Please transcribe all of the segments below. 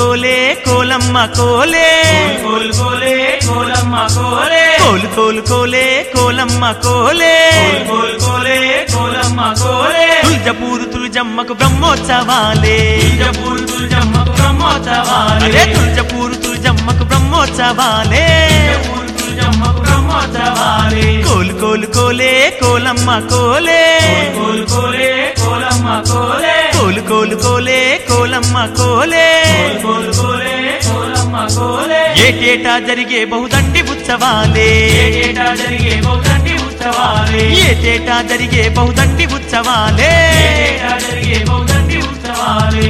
కోలే కోలమ్మ కోలే coal కోలే కోలమ్మ కోలే కోలు కోలు కోలే కోలమ్మ కోలే coal కోలే కోలమ్మ కోలే తుల్జపూరు తుల్జమ్మకు బ్రహ్మోత్సవాలే తుల్జపూర్ తుల్జమ్మకు బ్రహ్మోత్సవాలే అరే తుల్జపూరు తుల్జమ్మకు బ్రహ్మోత్సవాలే తుల్జపూర్ తుల్జమ్మకు బ్రహ్మోత్సవాలే కోలు కోలు కోలే కోలమ్మ కోలే కోల్ కోలే కోలమ్మ కోలే కోలు కోలు కోలే కోలమ్మ కోలే కోల్ కోలే కోలమ్మ కోలే ఏటేటా జరిగే బహుదండి ఉత్సవాలే ఏటేటా జరిగే బౌద్ధండి ఉత్సవాలే ఏటేటా జరిగే బహుదండి ఉత్సవాలే ఏటేటా జరిగే బౌద్ధండి ఉత్సవాలే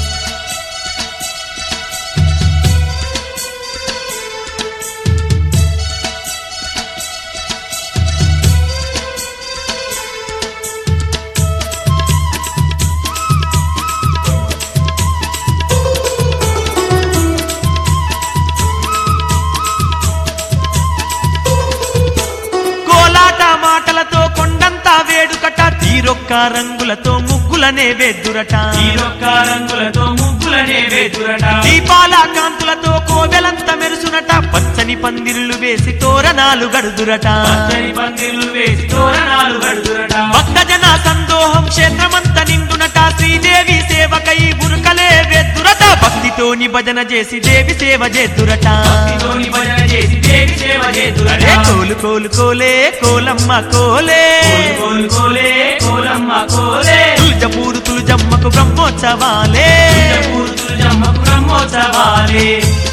కోలాట మాటలతో కొండంత వేడుకట తీరొక్క రంగులతో ముగ్గులనే వేద్దురట ఈరొక్క రంగులతో ముగ్గులనే వేదురట దీపాల కాంతులతో కోవెలంత మెరుసునట పచ్చని పందిర్లు వేసి తోరణాలు గడుదురట పచ్చని పందిర్లు వేసి తోరణాలు కడుదురట భక్తజన సందోహం క్షేత్రమంత నిండునట శ్రీదేవి సేవకై బురుకలే వేద్దురట భక్తితోని భజన చేసి దేవి సేవ చేద్దురట భక్తితోని భజన చేసి దేవి సేవ చేదురట అరే కోలు కోలు కోలే కోలమ్మ కోలే కోల్ కోల్ కోలే కోలమ్మ కోలే తుల్జపూరు తుల్జమ్మకు బ్రహ్మోత్సవాలే తుల్జపూర్ తుల్జమ్మకు బ్రహ్మోత్సవాలే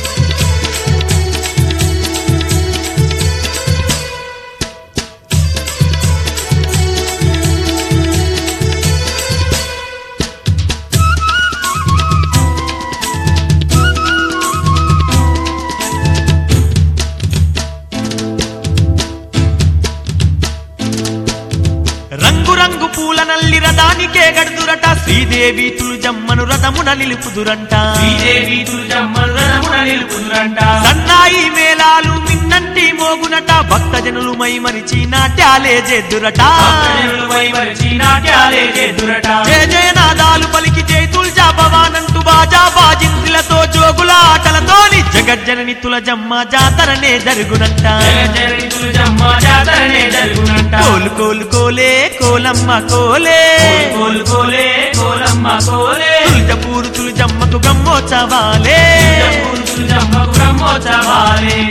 రంగు రంగు పూల నల్లి రథానికే గడుదురట శ్రీదేవి తుల్జమ్మను రథమున నిలుపుదురంట శ్రీదేవి తుల్జమ్మను రథమున నిలుపుదురంట సన్నాయి మేళాలు మిన్నంటి మోగునట భక్తజనులు మై మరిచి నాట్యాలే చేద్దురట భక్తజనులు వైమరిచి నాట్యాలే చేదురట జయ జయనాదాలు పలికి జై తుల్జా భవానంటూ బాజా బాజింద్రులతో జోగుల ఆటలతోని జగజ్జనని తులజమ్మ జాతరనే జరుగునంట జగజ్జనని తుల్జమ్మ జాతరనే జరుగునంట కోలు కోలు కోలే కోలమ్మ కోలే కోల్ కోలే కోలమ్మ కోలే తుల్జపూరు తుల్జమ్మకు బ్రహ్మోత్సవాలే తుల్జపూర్ తుల్జమ్మకు బ్రహ్మోత్సవాలే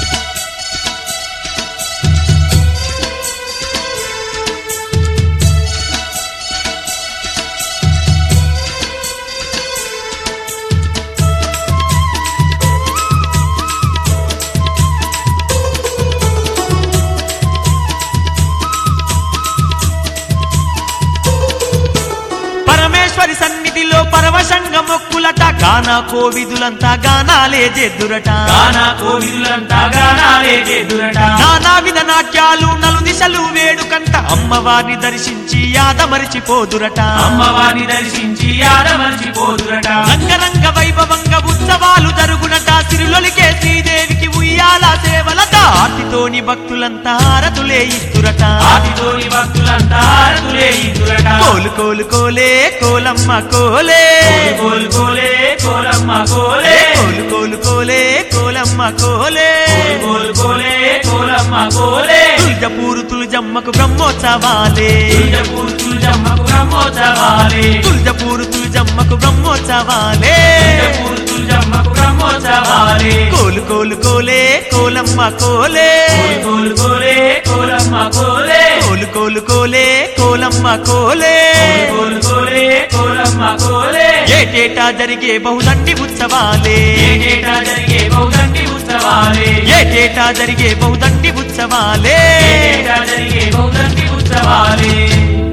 పరమేశ్వరి సన్నిధిలో పరవశంగ మొక్కులట గానా కోవిదులంతా గానాలే చేద్దురట గానా కోవిదులంతా గానాలే చేదురట నానా విధ నాట్యాలు నలు దిశలు వేడుకంట అమ్మవారిని దర్శించి యాదమరిచిపోదురట అమ్మవారిని దర్శించి ఆడమర్చిపోదురట రంగరంగ వైభవంగ ఉత్సవాలు జరుగునట సిరులొలికే శ్రీదేవికి ఉయ్యాల సేవలట ఆర్తితోని భక్తులంతా హారతులే ఇస్తురట ఆదితోని భక్తులంతా హారతులే ఇదురట కోలు కోలు కోలే కోలమ్మ కోలే కోల్ కోలే కోలమ్మ కోలే కోలు కోలు కోలే కోలమ్మ కోలే కోల్ కోలే కోలమ్మ కోలే తుల్జపూరు తుల్జమ్మకు బ్రహ్మోత్సవాలే తుల్జపూర్ తుల్జమ్మకు బ్రహ్మోత్సవాలే తుల్జపూరు తుల్జమ్మకు బ్రహ్మోత్సవాలే తుల్జపూర్ తుల్జమ్మకు బ్రహ్మోత్సవాలే కోలు కోలు కోలే కోలమ్మ కోలే కోల్ కోలే కోలమ్మ కోలే కోలు కోలు కోలే కోలమ్మ కోలే కోల్ కోలే కోలమ్మ కోలే ఏటేటా జరిగే బహుదండి ఉత్సవాలే ఏటేటా జరిగే బౌద్ధండి ఉత్సవాలే ఏటేటా జరిగే బహుదండి ఉత్సవాలే ఏటేటా జరిగే బౌద్ధండి ఉత్సవాలే